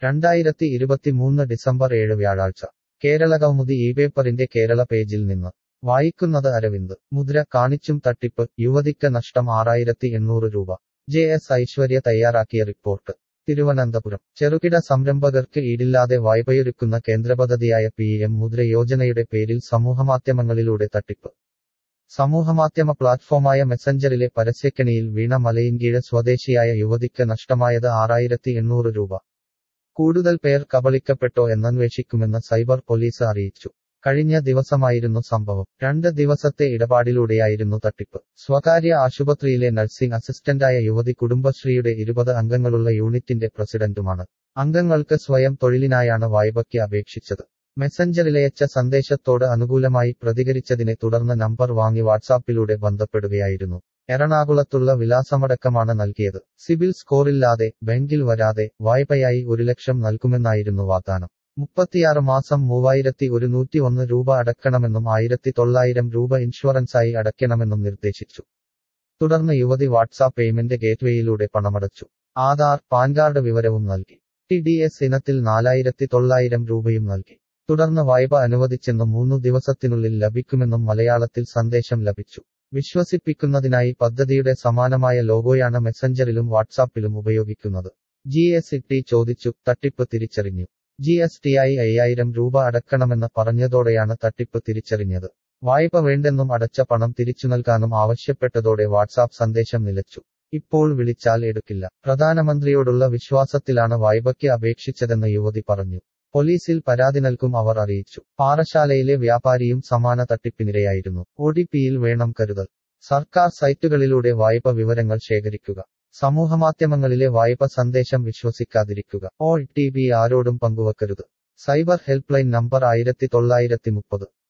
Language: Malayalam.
രണ്ടായിരത്തി ഇരുപത്തിമൂന്ന് ഡിസംബർ ഏഴ് വ്യാഴാഴ്ച കേരളകൗമുദി ഈ പേപ്പറിന്റെ കേരള പേജിൽ നിന്ന് വായിക്കുന്നത് അരവിന്ദ് മുദ്ര കാണിച്ചും തട്ടിപ്പ് യുവതിക്ക് നഷ്ടം ആറായിരത്തി എണ്ണൂറ് രൂപ ജെ എസ് ഐശ്വര്യ തയ്യാറാക്കിയ റിപ്പോർട്ട് തിരുവനന്തപുരം ചെറുകിട സംരംഭകർക്ക് ഈടില്ലാതെ വായ്പയൊരുക്കുന്ന കേന്ദ്രപദ്ധതിയായ പി എം മുദ്ര യോജനയുടെ പേരിൽ സമൂഹമാധ്യമങ്ങളിലൂടെ തട്ടിപ്പ് സമൂഹമാധ്യമ പ്ലാറ്റ്ഫോമായ മെസഞ്ചറിലെ പരസ്യക്കണിയിൽ വീണ മലയിൻകീഴ് സ്വദേശിയായ യുവതിക്ക് നഷ്ടമായത് ആറായിരത്തി എണ്ണൂറ് രൂപ കൂടുതൽ പേർ കബളിക്കപ്പെട്ടോ എന്നന്വേഷിക്കുമെന്ന് സൈബർ പോലീസ് അറിയിച്ചു കഴിഞ്ഞ ദിവസമായിരുന്നു സംഭവം രണ്ട് ദിവസത്തെ ഇടപാടിലൂടെയായിരുന്നു തട്ടിപ്പ് സ്വകാര്യ ആശുപത്രിയിലെ നഴ്സിംഗ് അസിസ്റ്റന്റായ യുവതി കുടുംബശ്രീയുടെ ഇരുപത് അംഗങ്ങളുള്ള യൂണിറ്റിന്റെ പ്രസിഡന്റുമാണ് അംഗങ്ങൾക്ക് സ്വയം തൊഴിലിനായാണ് വായ്പയ്ക്ക് അപേക്ഷിച്ചത് മെസഞ്ചറിലയച്ച സന്ദേശത്തോട് അനുകൂലമായി പ്രതികരിച്ചതിനെ തുടർന്ന് നമ്പർ വാങ്ങി വാട്സാപ്പിലൂടെ ബന്ധപ്പെടുകയായിരുന്നു എറണാകുളത്തുള്ള വിലാസമടക്കമാണ് നൽകിയത് സിബിൽ സ്കോറില്ലാതെ ബാങ്കിൽ വരാതെ വായ്പയായി ഒരു ലക്ഷം നൽകുമെന്നായിരുന്നു വാഗ്ദാനം മുപ്പത്തിയാറ് മാസം മൂവായിരത്തി ഒരുന്നൂറ്റി ഒന്ന് രൂപ അടക്കണമെന്നും ആയിരത്തി തൊള്ളായിരം രൂപ ഇൻഷുറൻസായി അടയ്ക്കണമെന്നും നിർദ്ദേശിച്ചു തുടർന്ന് യുവതി വാട്സാപ്പ് പേയ്മെന്റ് ഗേറ്റ്വേയിലൂടെ പണമടച്ചു ആധാർ പാൻ കാർഡ് വിവരവും നൽകി ടി ഡി എസ് ഇനത്തിൽ നാലായിരത്തി തൊള്ളായിരം രൂപയും നൽകി തുടർന്ന് വായ്പ അനുവദിച്ചെന്നും മൂന്നു ദിവസത്തിനുള്ളിൽ ലഭിക്കുമെന്നും മലയാളത്തിൽ സന്ദേശം ലഭിച്ചു വിശ്വസിപ്പിക്കുന്നതിനായി പദ്ധതിയുടെ സമാനമായ ലോഗോയാണ് മെസഞ്ചറിലും വാട്സാപ്പിലും ഉപയോഗിക്കുന്നത് ജി എസ് ടി ചോദിച്ചു തട്ടിപ്പ് തിരിച്ചറിഞ്ഞു ജി എസ് ടി ആയി അയ്യായിരം രൂപ അടക്കണമെന്ന് പറഞ്ഞതോടെയാണ് തട്ടിപ്പ് തിരിച്ചറിഞ്ഞത് വായ്പ വേണ്ടെന്നും അടച്ച പണം തിരിച്ചു നൽകാനും ആവശ്യപ്പെട്ടതോടെ വാട്സാപ്പ് സന്ദേശം നിലച്ചു ഇപ്പോൾ വിളിച്ചാൽ എടുക്കില്ല പ്രധാനമന്ത്രിയോടുള്ള വിശ്വാസത്തിലാണ് വായ്പയ്ക്ക് അപേക്ഷിച്ചതെന്ന് യുവതി പറഞ്ഞു പോലീസിൽ പരാതി നൽകും അവർ അറിയിച്ചു പാറശാലയിലെ വ്യാപാരിയും സമാന തട്ടിപ്പിനിരയായിരുന്നു ഒ ടി പിയിൽ വേണം കരുതൽ സർക്കാർ സൈറ്റുകളിലൂടെ വായ്പ വിവരങ്ങൾ ശേഖരിക്കുക സമൂഹമാധ്യമങ്ങളിലെ വായ്പ സന്ദേശം വിശ്വസിക്കാതിരിക്കുക ഒ ടി പി ആരോടും പങ്കുവെക്കരുത് സൈബർ ഹെൽപ്പ് ലൈൻ നമ്പർ ആയിരത്തി തൊള്ളായിരത്തി മുപ്പത്